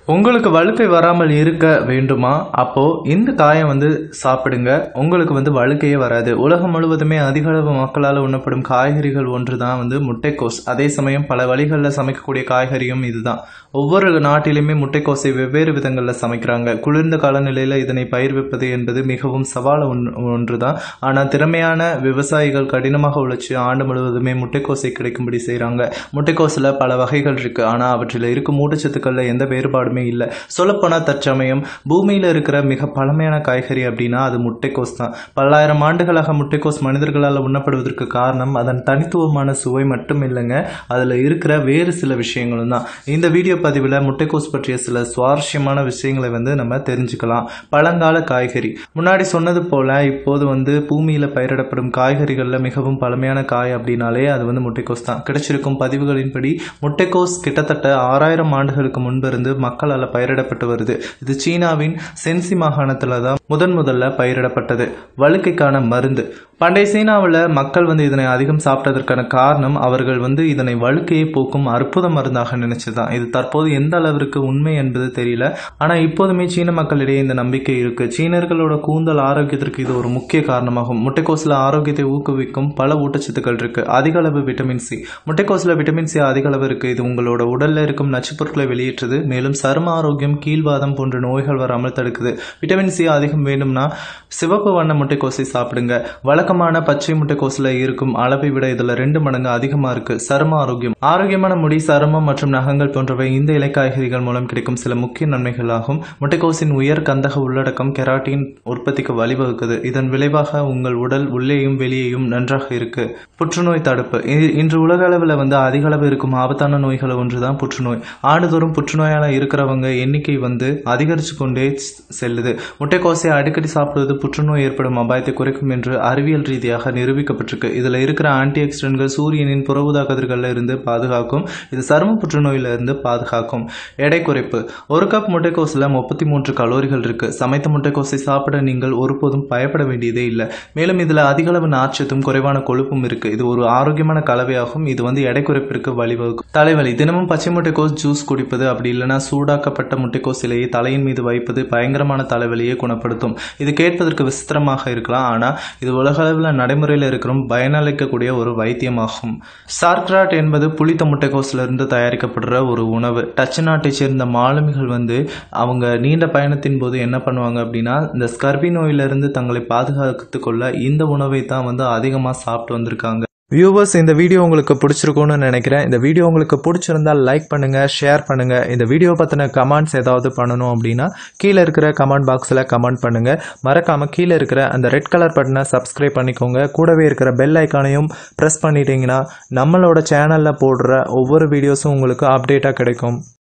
உங்களுக்கு வழுக்கை வராமல் இருக்க வேண்டுமா அப்போ இந்த காயை வந்து சாப்பிடுங்க உங்களுக்கு வந்து வழுக்கையே வராது உலகம் முழுவதுமே அதிக அளவு மக்களால் உண்ணப்படும் காய்கறிகள் ஒன்று தான் வந்து முட்டைக்கோஸ் அதே சமயம் பல வழிகளில் சமைக்கக்கூடிய காய்கறியும் இதுதான் ஒவ்வொரு நாட்டிலுமே முட்டைக்கோஸை வெவ்வேறு விதங்களில் சமைக்கிறாங்க குளிர்ந்த காலநிலையில் இதனை பயிர்விப்பது என்பது மிகவும் சவால் ஒன்று ஒன்று தான் ஆனால் திறமையான விவசாயிகள் கடினமாக உழைச்சி ஆண்டு முழுவதுமே முட்டைக்கோஸை கிடைக்கும்படி செய்கிறாங்க முட்டைக்கோஸில் பல வகைகள் இருக்குது ஆனால் அவற்றில் இருக்கும் ஊட்டச்சத்துக்களில் எந்த வேறுபாடுமே இல்லை சொல்லப்போனால் தற்சமயம் பூமியில் இருக்கிற மிக பழமையான காய்கறி அப்படின்னா அது முட்டைக்கோஸ் தான் பல்லாயிரம் ஆண்டுகளாக முட்டைக்கோஸ் மனிதர்களால் உண்ணப்படுவதற்கு காரணம் அதன் தனித்துவமான சுவை மட்டும் இல்லைங்க அதில் இருக்கிற வேறு சில விஷயங்களும் தான் இந்த வீடியோ பதிவில் முட்டைக்கோஸ் பற்றிய சில சுவாரஸ்யமான விஷயங்களை வந்து நம்ம தெரிஞ்சுக்கலாம் பழங்கால காய்கறி முன்னாடி சொன்னது போல இப்போது வந்து பூமியில் பயிரிடப்படும் காய்கறிகளில் மிகவும் பழமையான காய் அப்படின்னாலே அது வந்து முட்டைக்கோஸ் தான் கிடைச்சிருக்கும் பதிவுகளின்படி முட்டைக்கோஸ் கிட்டத்தட்ட ஆறாயிரம் ஆண்டுகளுக்கு முன்பிருந்து மக்களால் பயிரிடப்பட்டு வருது இது சீனாவின் சென்சி மாகாணத்தில் தான் முதன் முதல்ல பயிரிடப்பட்டது வழுக்கைக்கான மருந்து பண்டைய சீனாவில் மக்கள் வந்து இதனை அதிகம் சாப்பிட்டதற்கான காரணம் அவர்கள் வந்து இதனை வழுக்கையை போக்கும் அற்புத மருந்தாக நினைச்சதுதான் இது தற்போது எந்த அளவிற்கு உண்மை என்பது தெரியல ஆனால் இப்போதுமே சீன மக்களிடையே இந்த நம்பிக்கை இருக்கு சீனர்களோட கூந்தல் ஆரோக்கியத்திற்கு இது ஒரு முக்கிய காரணமாகும் முட்டைக்கோஸில் ஆரோக்கியத்தை ஊக்குவிக்கும் பல ஊட்டச்சத்துக்கள் இருக்கு அதிக அளவு விட்டமின் சி முட்டைக்கோஸில் விட்டமின் சி அதிக அளவு இருக்கு இது உங்களோட உடல்ல இருக்கும் நச்சுப் பொருட்களை வெளியேற்றுது மேலும் சரும ஆரோக்கியம் கீழ்வாதம் போன்ற நோய்கள் வராமல் தடுக்குது விட்டமின் சி அதிகம் வேணும்னா சிவப்பு வண்ண முட்டைக்கோஸை சாப்பிடுங்க வழக்கமான பச்சை முட்டைக்கோஸில் இருக்கும் அளவை விட இதில் ரெண்டு மடங்கு அதிகமாக இருக்கு சரும ஆரோக்கியம் ஆரோக்கியமான முடி சருமம் மற்றும் நகங்கள் போன்றவை இந்த இலைக்காய்கறிகள் மூலம் கிடைக்கும் சில முக்கிய நன்மைகளாகும் முட்டைக்கோஸின் உயர் கந்தக உள்ளடக்கம் கெராட்டின் உற்பத்திக்கு வழிவகுக்குது இதன் விளைவாக உங்கள் உடல் உள்ளேயும் வெளியேயும் நன்றாக இருக்கு புற்றுநோய் தடுப்பு இ- இன்று உலக அளவில் வந்து அதிக அளவு இருக்கும் ஆபத்தான நோய்களை ஒன்றுதான் புற்றுநோய் ஆண்டுதோறும் புற்றுநோயால் இருக்கிறவங்க எண்ணிக்கை வந்து அதிகரித்து கொண்டே ஸ்- செல்லுது முட்டைக்கோஸை அடிக்கடி சாப்பிடுவது புற்றுநோய் ஏற்படும் அபாயத்தை குறைக்கும் என்று அறிவியல் ரீதியாக நிரூபிக்கப்பட்டிருக்கு இதில் இருக்கிற ஆன்டி ஆக்சிடென்ட்கள் சூரியனின் புறஊதா கதிர்களில் இருந்து பாதுகாக்கும் இது சரும புற்றுநோயில இருந்து பாதுகாக்கும் எடை குறைப்பு ஒரு கப் முட்டைக்கோஸில் முப்பத்தி மூன்று கலோரிகள் இருக்கு சமைத்த முட்டைக்கோஸை சாப்பிட நீங்கள் ஒருபோதும் பயப்பட வேண்டியதே இல்லை மேலும் இதில் அதிக அளவு நார்ச்சத்தும் குறைவான கொழுப்பும் இருக்கு இது ஒரு ஆரோக்கியமான கலவையாகும் இது வந்து எடை குறைப்பிற்கு வழிவகுக்கும் தலைவலி தினமும் பச்சை முட்டைக்கோஸ் ஜூஸ் குடிப்பது அப்படி இல்லைன்னா சூடாக்கப்பட்ட முட்டைக்கோஸ் இலையை தலையின் மீது வைப்பது பயங்கரமான தலைவலியை குணப்படுத்தும் இது கேட்பதற்கு விசித்திரமாக இருக்கலாம் ஆனால் இது உலக அளவில் நடைமுறையில் இருக்கிற பயனளிக்கக்கூடிய ஒரு வைத்தியமாகும் சார்க்ராட் என்பது புளித்த முட்டைக்கோஸ்ல இருந்து தயாரிக்கப்படுற ஒரு உணவு டச்சு நாட்டை சேர்ந்த மாலுமிகள் வந்து அவங்க நீண்ட பயணத்தின் போது என்ன பண்ணுவாங்க அப்படின்னா இந்த ஸ்கர்பி நோயிலிருந்து தங்களை பாதுகாத்துக் கொள்ள இந்த உணவை தான் வந்து அதிகமாக சாப்பிட்டு வந்திருக்காங்க வியூவர்ஸ் இந்த வீடியோ உங்களுக்கு பிடிச்சிருக்கும்னு நினைக்கிறேன் இந்த வீடியோ உங்களுக்கு பிடிச்சிருந்தால் லைக் பண்ணுங்க ஷேர் பண்ணுங்க இந்த வீடியோ பற்றின கமெண்ட்ஸ் ஏதாவது பண்ணணும் அப்படின்னா கீழே இருக்கிற கமெண்ட் பாக்ஸில் கமெண்ட் பண்ணுங்க மறக்காம கீழே இருக்கிற அந்த ரெட் கலர் பட்டனை சப்ஸ்கிரைப் பண்ணிக்கோங்க கூடவே இருக்கிற பெல் ஐக்கானையும் ப்ரெஸ் பண்ணிட்டீங்கன்னா நம்மளோட சேனலில் போடுற ஒவ்வொரு வீடியோஸும் உங்களுக்கு அப்டேட்டாக கிடைக்கும்